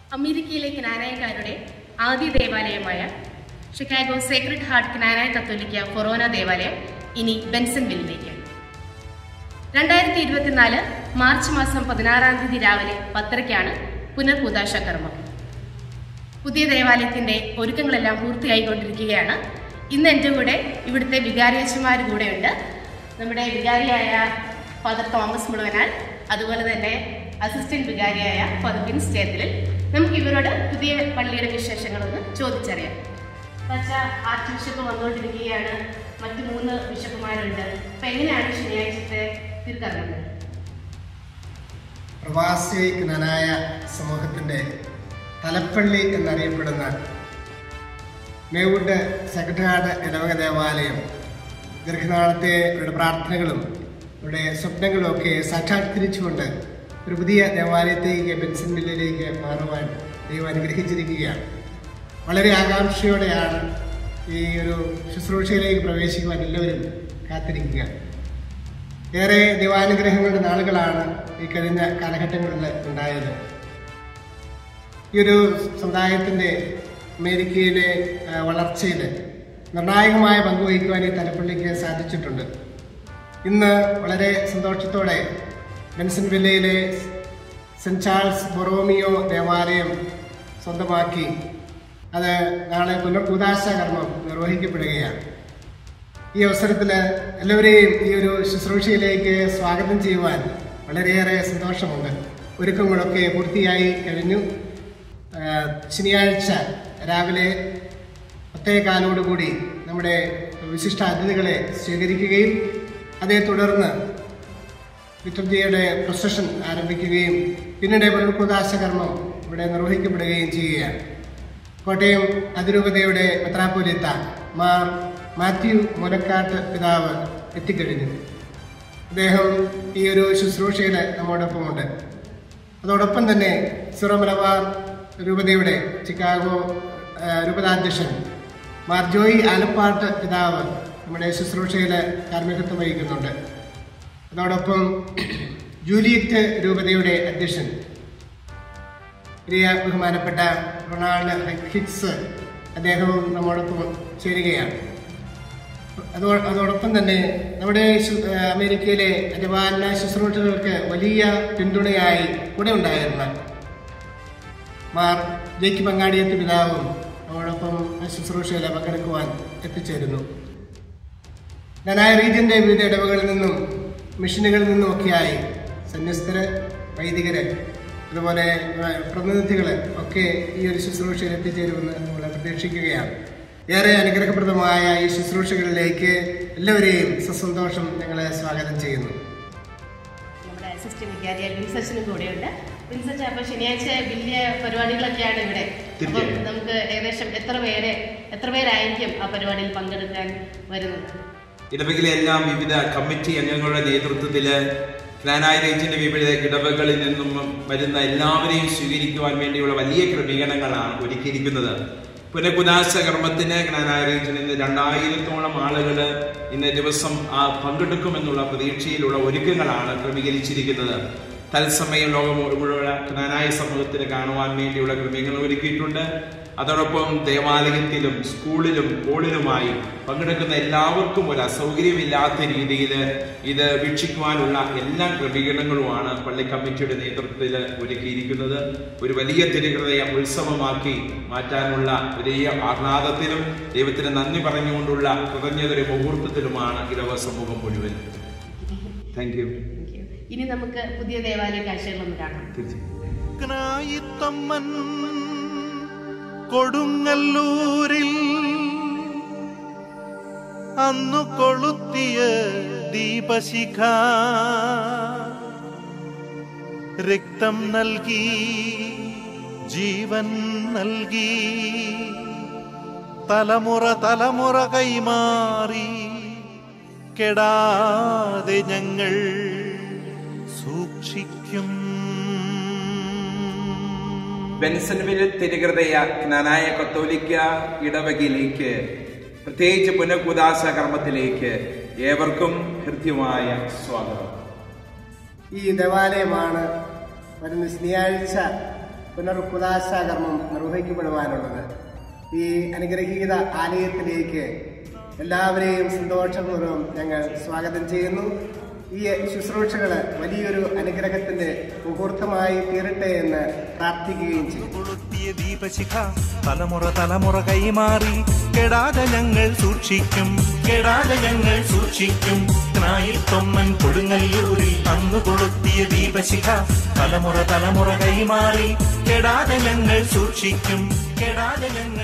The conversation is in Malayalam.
അമേരിക്കയിലെ ക്നാനായക്കാരുടെ ആദ്യ ദേവാലയമായ ഷിക്കാഗോ സേക്രഡ് ഹാർട്ട് ക്നാനായ കത്തോലിക്ക ഫൊറോന ദേവാലയം ഇനി ബെൻസൺവില്ലിലേക്ക് രണ്ടായിരത്തി ഇരുപത്തിനാല് മാർച്ച് മാസം പതിനാറാം തീയതി രാവിലെ പത്തരയ്ക്കാണ് പുനർപൂതാശ കർമ്മം പുതിയ ദേവാലയത്തിന്റെ ഒരുക്കങ്ങളെല്ലാം പൂർത്തിയായിക്കൊണ്ടിരിക്കുകയാണ് ഇന്ന് എൻ്റെ കൂടെ ഇവിടുത്തെ വികാരിയച്ഛന്മാർ കൂടെയുണ്ട് നമ്മുടെ വികാരിയായ ഫാദർ തോമസ് മുഴുവനാൽ അതുപോലെ തന്നെ അസിസ്റ്റന്റ് വികാരിയായ ഫാദർ ബിൻസ് ചേർത്തലിൽ നമുക്ക് ഇവരോട് പുതിയ പള്ളിയുടെ വിശേഷങ്ങളൊന്ന് ചോദിച്ചറിയാം പക്ഷേ ആർച്ച് ബിഷപ്പ് വന്നുകൊണ്ടിരിക്കുകയാണ് മറ്റു മൂന്ന് ബിഷപ്പുമാരുണ്ട് അപ്പൊ എങ്ങനെയാണ് ശനിയാഴ്ചത്തെ തിരുക്കർമ്മങ്ങൾ പ്രവാസി ജ്ഞനായ സമൂഹത്തിൻ്റെ തലപ്പള്ളി എന്നറിയപ്പെടുന്ന മേവുഡ് സെക്രട്ടറിയാട് ഇടവക ദേവാലയം ദീർഘനാളത്തെ അവരുടെ പ്രാർത്ഥനകളും അവരുടെ സ്വപ്നങ്ങളും ഒക്കെ സാക്ഷാത്കരിച്ചുകൊണ്ട് ഒരു പുതിയ ദേവാലയത്തേക്ക് ബെൻസൺ മില്ലിലേക്ക് മാറുവാൻ ദൈവം അനുഗ്രഹിച്ചിരിക്കുകയാണ് വളരെ ആകാംക്ഷയോടെയാണ് ഈ ഒരു ശുശ്രൂഷയിലേക്ക് പ്രവേശിക്കുവാൻ എല്ലാവരും കാത്തിരിക്കുക ഏറെ ദൈവാനുഗ്രഹങ്ങളുടെ നാളുകളാണ് ഈ കഴിഞ്ഞ കാലഘട്ടങ്ങളിൽ ഉണ്ടായത് ഈ ഒരു സമുദായത്തിൻ്റെ അമേരിക്കയിലെ ആ, വളർച്ചയിൽ നിർണായകമായ പങ്ക് വഹിക്കുവാൻ ഈ തലപ്പള്ളിക്ക് സാധിച്ചിട്ടുണ്ട് ഇന്ന് വളരെ സന്തോഷത്തോടെ ബെൻസൺ വില്ലയിലെ സെൻറ് ചാൾസ് ബൊറോമിയോ ദേവാലയം സ്വന്തമാക്കി അത് നാളെ പുനർപൂതാശ കർമ്മം നിർവഹിക്കപ്പെടുകയാണ് ഈ അവസരത്തിൽ എല്ലാവരെയും ഈ ഒരു ശുശ്രൂഷയിലേക്ക് സ്വാഗതം ചെയ്യുവാൻ വളരെയേറെ സന്തോഷമുണ്ട് ഒരുക്കങ്ങളൊക്കെ പൂർത്തിയായി കഴിഞ്ഞു ആ, ശനിയാഴ്ച രാവിലെ പത്തേകാലോടുകൂടി നമ്മുടെ വിശിഷ്ട അതിഥികളെ സ്വീകരിക്കുകയും അതേ തുടർന്ന് ലിറ്റർജിയുടെ പ്രൊസഷൻ ആരംഭിക്കുകയും പിന്നീട് പുനർപ്രകാശ കർമ്മം ഇവിടെ നിർവഹിക്കപ്പെടുകയും ചെയ്യുകയാണ് കോട്ടയം അതിരൂപതയുടെ മെത്രാപ്പൊലിത്ത മാർ മാത്യു മുലക്കാട്ട് പിതാവ് എത്തിക്കഴിഞ്ഞു അദ്ദേഹം ഈ ഒരു ശുശ്രൂഷയിൽ നമ്മോടൊപ്പമുണ്ട് അതോടൊപ്പം തന്നെ സിറോ മലബാർ രൂപതയുടെ ചിക്കാഗോ ആ, രൂപതാധ്യക്ഷൻ മാർ ജോയി ആലപ്പാട്ട് പിതാവ് നമ്മുടെ ശുശ്രൂഷയിൽ കാർമ്മികത്വം വഹിക്കുന്നുണ്ട് അതോടൊപ്പം ജൂലിയറ്റ് രൂപതയുടെ അധ്യക്ഷൻ പ്രിയ ബഹുമാനപ്പെട്ട റൊണാൾഡ് ഹിക്സ് അദ്ദേഹവും നമ്മോടൊപ്പം ചേരുകയാണ് അതോ അതോടൊപ്പം തന്നെ നമ്മുടെ ശു- ആ, അമേരിക്കയിലെ അനുപാലന ശുശ്രൂഷകൾക്ക് വലിയ പിന്തുണയായി കൂടെ ഉണ്ടായിരുന്ന മാർ ജയിക്ക് പങ്കാളിയത്ത് പിതാവും നമ്മോടൊപ്പം ആ ശുശ്രൂഷയിൽ പങ്കെടുക്കുവാൻ എത്തിച്ചേരുന്നു ധനായ റീജിയന്റെ വിവിധ ഇടവകളിൽ നിന്നും മിഷനുകളിൽ നിന്നും ഒക്കെയായി സന്യസ്തര് വൈദികര് അതുപോലെ ആ, പ്രതിനിധികള് ഒക്കെ ഈ ഒരു ശുശ്രൂഷയിൽ എത്തിച്ചേരുമെന്ന് നമ്മൾ പ്രതീക്ഷിക്കുകയാണ് ഏറെ അനുഗ്രഹപ്രദമായ ഈ ശുശ്രൂഷകളിലേക്ക് എല്ലാവരെയും സസന്തോഷം ഞങ്ങളെ സ്വാഗതം ചെയ്യുന്നു നമ്മുടെ അസിസ്റ്റന്റ് വിദ്യാർത്ഥി വിൻസച്ചിനും കൂടെയുണ്ട് വിൻസച്ച് അപ്പൊ ശനിയാഴ്ച വലിയ പരിപാടികളൊക്കെയാണ് ഇവിടെ അപ്പം തീർച്ചയായും. നമുക്ക് ഏകദേശം എത്ര പേരെ എത്ര പേരായിരിക്കും ആ പരിപാടിയിൽ പങ്കെടുക്കാൻ വരുന്നത് ഇടവകയിലെ എല്ലാം വിവിധ കമ്മിറ്റി അംഗങ്ങളുടെ നേതൃത്വത്തില് ക്ലാനായ റേഞ്ചിന്റെ വിവിധ ഇടവകളിൽ നിന്നും വരുന്ന എല്ലാവരെയും സ്വീകരിക്കുവാൻ വേണ്ടിയുള്ള വലിയ ക്രമീകരണങ്ങളാണ് ഒരുക്കിയിരിക്കുന്നത് പുനഃപുനാശ കർമ്മത്തിന് ക്ലാനായ റേഞ്ചിൽ നിന്ന് രണ്ടായിരത്തോളം ആളുകൾ ഇന്ന് ദിവസം ആ പങ്കെടുക്കുമെന്നുള്ള പ്രതീക്ഷയിലുള്ള ഒരുക്കങ്ങളാണ് ക്രമീകരിച്ചിരിക്കുന്നത് തത്സമയം ലോകം മുഴുവൻ ക്നാനായ സമൂഹത്തിന് കാണുവാൻ വേണ്ടിയുള്ള ക്രമീകരണം ഒരുക്കിയിട്ടുണ്ട് അതോടൊപ്പം ദേവാലയത്തിലും സ്കൂളിലും കോളിലുമായി പങ്കെടുക്കുന്ന എല്ലാവർക്കും ഒരു അസൗകര്യമില്ലാത്ത രീതിയിൽ ഇത് വീക്ഷിക്കുവാനുള്ള എല്ലാ ക്രമീകരണങ്ങളുമാണ് പള്ളി കമ്മിറ്റിയുടെ നേതൃത്വത്തിൽ ഒരുക്കിയിരിക്കുന്നത് ഒരു വലിയ തിരുഹൃദയ ഉത്സവമാക്കി മാറ്റാനുള്ള വലിയ ആഹ്ലാദത്തിലും ദൈവത്തിന് നന്ദി പറഞ്ഞുകൊണ്ടുള്ള കൃതജ്ഞതയുടെ മുഹൂർത്തത്തിലുമാണ് ഇടവ സമൂഹം മുഴുവൻ താങ്ക് യു Thank you. ഇനി നമുക്ക് പുതിയ ദേവാലയ കാഴ്ചകളൊന്ന് കാണാം തീർച്ചയായും ക്നായിത്തമ്മൻ കൊടുങ്ങല്ലൂരിൽ അന്നു കൊളുത്തിയ ദീപശിഖ രക്തം നൽകി ജീവൻ നൽകി തലമുറ തലമുറ കൈമാറി കെടാതെ ഞങ്ങൾ സൂക്ഷിക്കും ബെൻസൺവിൽ തിരുഹൃദയ ജ്ഞാനായ കത്തോലിക്ക ഇടവകയിലേക്ക് പ്രത്യേകിച്ച് പുനഃകുദാസ കർമ്മത്തിലേക്ക് ഏവർക്കും ഹൃദ്യമായ സ്വാഗതം ഈ ദേവാലയമാണ് വരുന്ന ശനിയാഴ്ച പുനർകുദാശാകർമ്മം നിർവഹിക്കപ്പെടുവാനുള്ളത് ഈ അനുഗ്രഹീത ആലയത്തിലേക്ക് എല്ലാവരെയും സന്തോഷപൂർവ്വം ഞങ്ങൾ സ്വാഗതം ചെയ്യുന്നു ഈ ശുശ്രൂഷകൾ വലിയൊരു അനുഗ്രഹത്തിന്റെ മുഹൂർത്തമായി തീരട്ടെ എന്ന് പ്രാർത്ഥിക്കുകയും ചെയ്യും കൊളുത്തിയ ദീപശിഖ തലമുറ തലമുറ കൈമാറി കെടാതെ ഞങ്ങൾ സൂക്ഷിക്കും കെടാതെ ഞങ്ങൾ സൂക്ഷിക്കും നായിൽ തൊമ്മൻ കൊടുങ്ങല്ലൂരിൽ അന്ന് കൊളുത്തിയ ദീപശിഖ തലമുറ തലമുറ കൈമാറി കെടാതെ ഞങ്ങൾ സൂക്ഷിക്കും കെടാതെ ഞങ്ങൾ